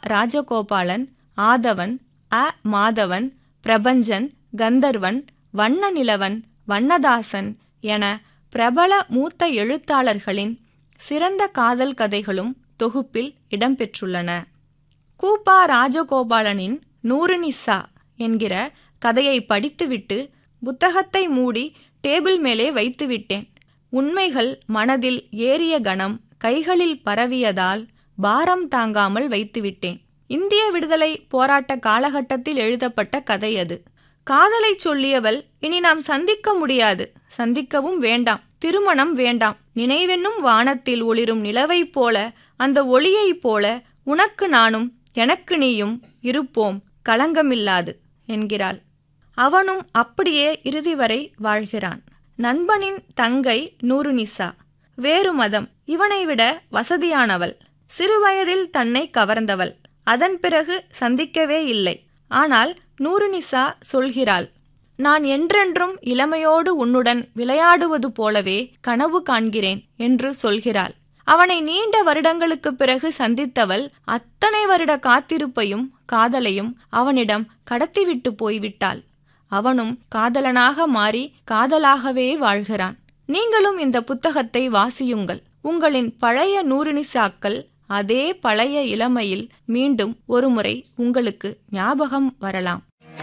ராஜகோபாலன் ஆதவன் அ மாதவன் பிரபஞ்சன் கந்தர்வன் வண்ண நிலவன் வண்ணதாசன் என பிரபல மூத்த எழுத்தாளர்களின் சிறந்த காதல் கதைகளும் தொகுப்பில் இடம்பெற்றுள்ளன கூப்பா ராஜகோபாலனின் நூறுநிசா என்கிற கதையை படித்துவிட்டு புத்தகத்தை மூடி டேபிள் மேலே வைத்துவிட்டேன் உண்மைகள் மனதில் ஏறிய கணம் கைகளில் பரவியதால் பாரம் தாங்காமல் வைத்துவிட்டேன் இந்திய விடுதலை போராட்ட காலகட்டத்தில் எழுதப்பட்ட கதை அது காதலை சொல்லியவள் இனி நாம் சந்திக்க முடியாது சந்திக்கவும் வேண்டாம் திருமணம் வேண்டாம் நினைவென்னும் வானத்தில் ஒளிரும் நிலவைப் போல அந்த ஒளியைப் போல உனக்கு நானும் எனக்கு நீயும் இருப்போம் களங்கமில்லாது என்கிறாள் அவனும் அப்படியே இறுதி வரை வாழ்கிறான் நண்பனின் தங்கை நூறுநிசா வேறு மதம் இவனை விட வசதியானவள் சிறுவயதில் தன்னை கவர்ந்தவள் அதன் பிறகு சந்திக்கவே இல்லை ஆனால் நூறுநிசா சொல்கிறாள் நான் என்றென்றும் இளமையோடு உன்னுடன் விளையாடுவது போலவே கனவு காண்கிறேன் என்று சொல்கிறாள் அவனை நீண்ட வருடங்களுக்குப் பிறகு சந்தித்தவள் அத்தனை வருட காத்திருப்பையும் காதலையும் அவனிடம் கடத்திவிட்டு போய்விட்டாள் அவனும் காதலனாக மாறி காதலாகவே வாழ்கிறான் நீங்களும் இந்த புத்தகத்தை வாசியுங்கள் உங்களின் பழைய நூறுநிசாக்கள் அதே பழைய இளமையில் மீண்டும் ஒருமுறை உங்களுக்கு ஞாபகம் வரலாம்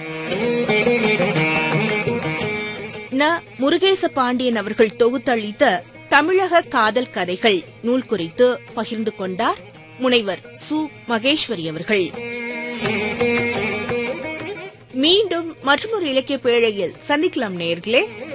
ந முருகேச பாண்டியன் அவர்கள் தொகுத்தளித்த தமிழக காதல் கதைகள் நூல் குறித்து பகிர்ந்து கொண்டார் முனைவர் சு மகேஸ்வரி அவர்கள் மீண்டும் மற்றொரு இலக்கிய பேழையில் சந்திக்கலாம் நேர்களே